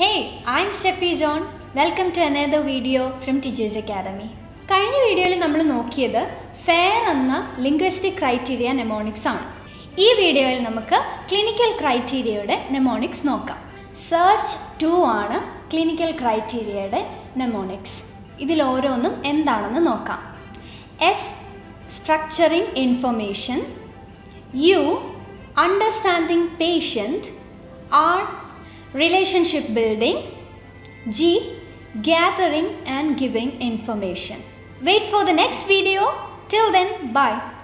Hey, I'm Steffi John. Welcome to another video from Teachers Academy. കഴിഞ്ഞ വീഡിയോയിൽ നമ്മൾ നോക്കിയത് ഫെയർ എന്ന ലിംഗ്വിസ്റ്റിക് ക്രൈറ്റീരിയ നെമോണിക്സ് ആണ് ഈ വീഡിയോയിൽ നമുക്ക് ക്ലിനിക്കൽ ക്രൈറ്റീരിയയുടെ നെമോണിക്സ് നോക്കാം സെർച്ച് ടു ആണ് ക്ലിനിക്കൽ ക്രൈറ്റീരിയയുടെ നെമോണിക്സ് ഇതിൽ ഓരോന്നും എന്താണെന്ന് നോക്കാം S structuring information U understanding patient R relationship building g gathering and giving information wait for the next video till then bye